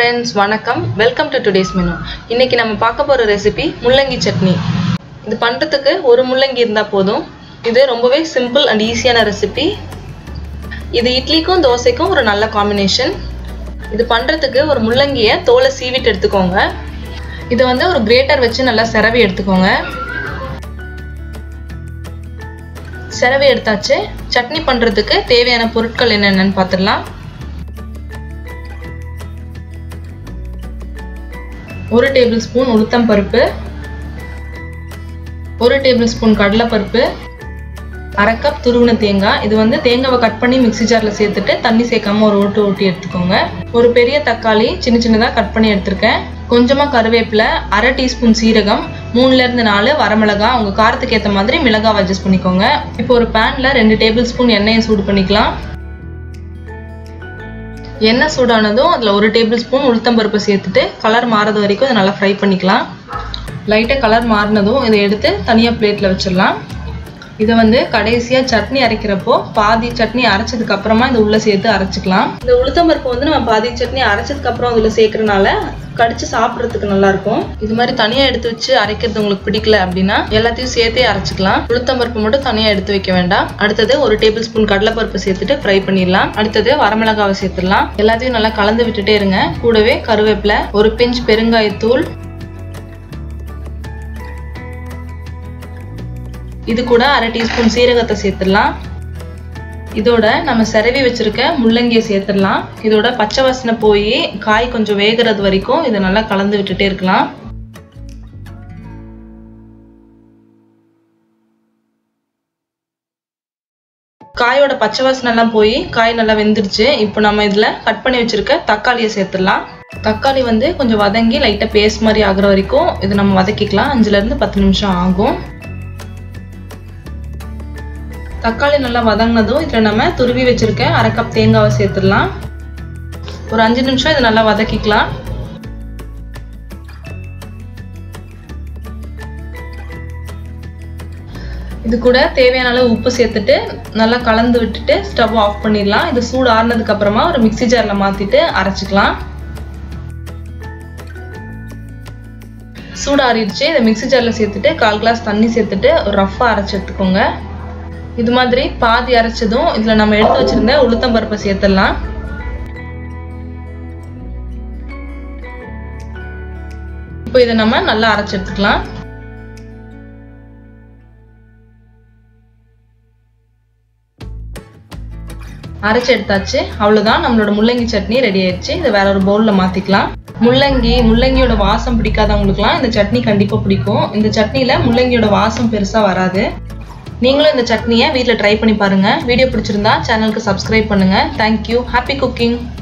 friends வணக்கம் welcome to today's menu இன்னைக்கு நம்ம பார்க்க போகிற ரெசிபி முள்ளங்கி சட்னி இது பண்ணுறதுக்கு ஒரு முள்ளங்கி இருந்தால் போதும் இது ரொம்பவே சிம்பிள் அண்ட் ஈஸியான ரெசிபி இது இட்லிக்கும் தோசைக்கும் ஒரு நல்ல காம்பினேஷன் இது பண்ணுறதுக்கு ஒரு முள்ளங்கியை தோலை சீவிட்டு எடுத்துக்கோங்க இதை வந்து ஒரு கிரேட்டர் வச்சு நல்லா செரவி எடுத்துக்கோங்க செரவி எடுத்தாச்சு சட்னி பண்ணுறதுக்கு தேவையான பொருட்கள் என்னென்னு பார்த்துடலாம் ஒரு டேபிள் ஸ்பூன் உளுத்தம் பருப்பு ஒரு டேபிள் ஸ்பூன் கடலைப்பருப்பு அரை கப் துருவின தேங்காய் இது வந்து தேங்காவை கட் பண்ணி மிக்ஸி ஜாரில் சேர்த்துட்டு தண்ணி சேர்க்காம ஒரு ஓட்டு ஓட்டி எடுத்துக்கோங்க ஒரு பெரிய தக்காளி சின்ன சின்னதாக கட் பண்ணி எடுத்திருக்கேன் கொஞ்சமாக கருவேப்பிலை அரை டீஸ்பூன் சீரகம் மூணுலேருந்து நாலு வரமிளகா உங்கள் காரத்துக்கு ஏற்ற மாதிரி மிளகாவை அட்ஜஸ்ட் பண்ணிக்கோங்க இப்போ ஒரு பேனில் ரெண்டு டேபிள் ஸ்பூன் எண்ணெயை சூடு பண்ணிக்கலாம் எண்ணெய் சூடானதும் அதில் ஒரு டேபிள் ஸ்பூன் உளுத்தம்பருப்பு சேர்த்துட்டு கலர் மாறது வரைக்கும் இதை நல்லா ஃப்ரை பண்ணிக்கலாம் லைட்டாக கலர் மாறினதும் இதை எடுத்து தனியாக பிளேட்டில் வச்சிடலாம் இதை வந்து கடைசியாக சட்னி அரைக்கிறப்போ பாதி சட்னி அரைச்சதுக்கு அப்புறமா இதை உள்ளே சேர்த்து அரைச்சிக்கலாம் இந்த உளுத்தம்பருப்பு வந்து நம்ம பாதி சட்னி அரைச்சதுக்கு அப்புறம் அதில் சேர்க்கறனால கடிச்சு சாப்பிட்றதுக்கு நல்லா இருக்கும் இது மாதிரி தனியா எடுத்து வச்சு அரைக்கிறது உங்களுக்கு பிடிக்கல அப்படின்னா எல்லாத்தையும் சேர்த்தே அரைச்சிக்கலாம் உளுத்தம்பருப்பு மட்டும் தனியா எடுத்து வைக்க வேண்டாம் அடுத்தது ஒரு டேபிள் ஸ்பூன் கடலைப்பருப்பு சேர்த்துட்டு ஃப்ரை பண்ணிடலாம் அடுத்தது வரமிளகாவை சேர்த்துடலாம் எல்லாத்தையும் நல்லா கலந்து விட்டுட்டே இருங்க கூடவே கருவேப்பிலை ஒரு பிஞ்ச் பெருங்காயத்தூள் இது கூட அரை டீஸ்பூன் சீரகத்தை சேர்த்துடலாம் இதோட நம்ம செரவி வச்சிருக்க முள்ளங்கியை சேர்த்துடலாம் இதோட பச்சை வாசனை போய் காய் கொஞ்சம் வேகிறது வரைக்கும் இதை நல்லா கலந்து விட்டுட்டே இருக்கலாம் காயோட பச்சை வாசனை எல்லாம் போய் காய் நல்லா வெந்துருச்சு இப்போ நம்ம இதில் கட் பண்ணி வச்சிருக்க தக்காளியை சேர்த்துடலாம் தக்காளி வந்து கொஞ்சம் வதங்கி லைட்டாக பேஸ்ட் மாதிரி ஆகுற வரைக்கும் இது நம்ம வதக்கிக்கலாம் அஞ்சுலேருந்து பத்து நிமிஷம் ஆகும் தக்காளி நல்லா வதங்கினதும் இதில் நம்ம துருவி வச்சிருக்க அரை கப் தேங்காவை சேர்த்துடலாம் ஒரு அஞ்சு நிமிஷம் இதை நல்லா வதக்கிக்கலாம் இது கூட தேவையான அளவு உப்பு சேர்த்துட்டு நல்லா கலந்து விட்டுட்டு ஸ்டவ் ஆஃப் பண்ணிடலாம் இது சூடு ஆறுனதுக்கு அப்புறமா ஒரு மிக்சி ஜாரில் மாற்றிட்டு அரைச்சிக்கலாம் சூடு ஆறிடுச்சு இதை மிக்சி ஜாரில் சேர்த்துட்டு கால் கிளாஸ் தண்ணி சேர்த்துட்டு ஒரு ரஃப்பாக அரைச்சி எடுத்துக்கோங்க இது மாதிரி பாதி அரைச்சதும் இதில் நம்ம எடுத்து வச்சிருந்த உளுத்தம் பருப்பை சேர்த்துடலாம் இப்போ இதை நம்ம நல்லா அரைச்சி எடுத்துக்கலாம் அரைச்சி எடுத்தாச்சு அவ்வளோதான் நம்மளோட முள்ளங்கி சட்னி ரெடி ஆயிடுச்சு இதை வேற ஒரு பவுலில் மாற்றிக்கலாம் முள்ளங்கி முள்ளங்கியோட வாசம் பிடிக்காதவங்களுக்குலாம் இந்த சட்னி கண்டிப்பாக பிடிக்கும் இந்த சட்னியில் முள்ளங்கியோட வாசம் பெருசாக வராது நீங்களும் இந்த சட்னியை வீட்டில் ட்ரை பண்ணி பாருங்கள் வீடியோ பிடிச்சிருந்தா சேனலுக்கு சப்ஸ்கிரைப் பண்ணுங்கள் தேங்க்யூ ஹாப்பி குக்கிங்